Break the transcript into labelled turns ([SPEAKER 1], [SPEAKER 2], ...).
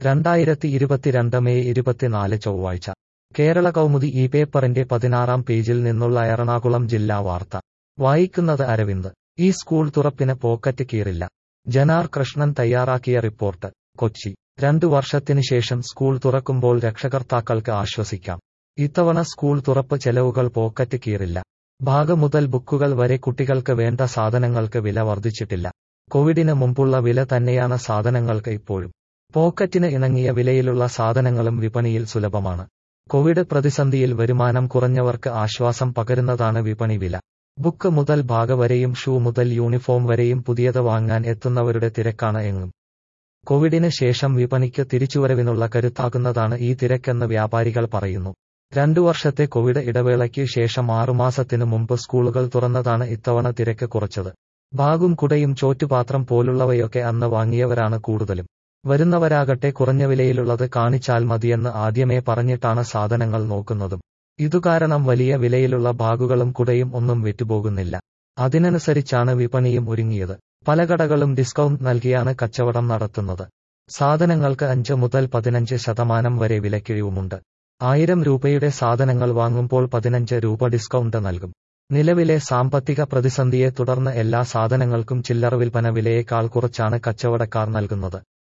[SPEAKER 1] രണ്ടായിരത്തി ഇരുപത്തിരണ്ട് മെയ് ഇരുപത്തിനാല് ചൊവ്വാഴ്ച കേരള കൗമുദി ഈ പേപ്പറിന്റെ പതിനാറാം പേജിൽ നിന്നുള്ള എറണാകുളം ജില്ലാ വാർത്ത വായിക്കുന്നത് അരവിന്ദ് ഈ സ്കൂൾ തുറപ്പിന് പോക്കറ്റ് കീറില്ല ജനാർ കൃഷ്ണൻ തയ്യാറാക്കിയ റിപ്പോർട്ട് കൊച്ചി രണ്ടു വർഷത്തിന് ശേഷം സ്കൂൾ തുറക്കുമ്പോൾ രക്ഷകർത്താക്കൾക്ക് ആശ്വസിക്കാം ഇത്തവണ സ്കൂൾ തുറപ്പ് ചെലവുകൾ പോക്കറ്റ് കീറില്ല ഭാഗ മുതൽ ബുക്കുകൾ വരെ കുട്ടികൾക്ക് വേണ്ട സാധനങ്ങൾക്ക് വില വർദ്ധിച്ചിട്ടില്ല കോവിഡിന് മുമ്പുള്ള വില തന്നെയാണ് സാധനങ്ങൾക്ക് ഇപ്പോഴും പോക്കറ്റിന് ഇണങ്ങിയ വിലയിലുള്ള സാധനങ്ങളും വിപണിയിൽ സുലഭമാണ് കോവിഡ് പ്രതിസന്ധിയിൽ വരുമാനം കുറഞ്ഞവർക്ക് ആശ്വാസം പകരുന്നതാണ് വിപണി വില ബുക്ക് മുതൽ ഭാഗ വരെയും ഷൂ മുതൽ യൂണിഫോം വരെയും പുതിയത് വാങ്ങാൻ എത്തുന്നവരുടെ തിരക്കാണ് എങ്ങും കോവിഡിന് ശേഷം വിപണിക്ക് തിരിച്ചുവരവിനുള്ള കരുത്താകുന്നതാണ് ഈ തിരക്കെന്ന് വ്യാപാരികൾ പറയുന്നു രണ്ടു വർഷത്തെ കോവിഡ് ഇടവേളയ്ക്ക് ശേഷം ആറുമാസത്തിനു മുമ്പ് സ്കൂളുകൾ തുറന്നതാണ് ഇത്തവണ തിരക്ക് കുറച്ചത് ബാഗും കുടയും ചോറ്റുപാത്രം പോലുള്ളവയൊക്കെ അന്ന് വാങ്ങിയവരാണ് കൂടുതലും വരുന്നവരാകട്ടെ കുറഞ്ഞ വിലയിലുള്ളത് കാണിച്ചാൽ മതിയെന്ന് ആദ്യമേ പറഞ്ഞിട്ടാണ് സാധനങ്ങൾ നോക്കുന്നതും ഇതുകാരണം വലിയ വിലയിലുള്ള ബാഗുകളും കുടയും ഒന്നും വിറ്റുപോകുന്നില്ല അതിനനുസരിച്ചാണ് വിപണിയും ഒരുങ്ങിയത് പല കടകളും ഡിസ്കൗണ്ട് നൽകിയാണ് കച്ചവടം നടത്തുന്നത് സാധനങ്ങൾക്ക് അഞ്ച് മുതൽ പതിനഞ്ച് ശതമാനം വരെ വിലക്കിഴിവുമുണ്ട് ആയിരം രൂപയുടെ സാധനങ്ങൾ വാങ്ങുമ്പോൾ പതിനഞ്ച് രൂപ ഡിസ്കൗണ്ട് നൽകും നിലവിലെ സാമ്പത്തിക പ്രതിസന്ധിയെ തുടർന്ന് എല്ലാ സാധനങ്ങൾക്കും ചില്ലറ വിൽപ്പന വിലയേക്കാൾ കുറച്ചാണ് കച്ചവടക്കാർ നൽകുന്നത്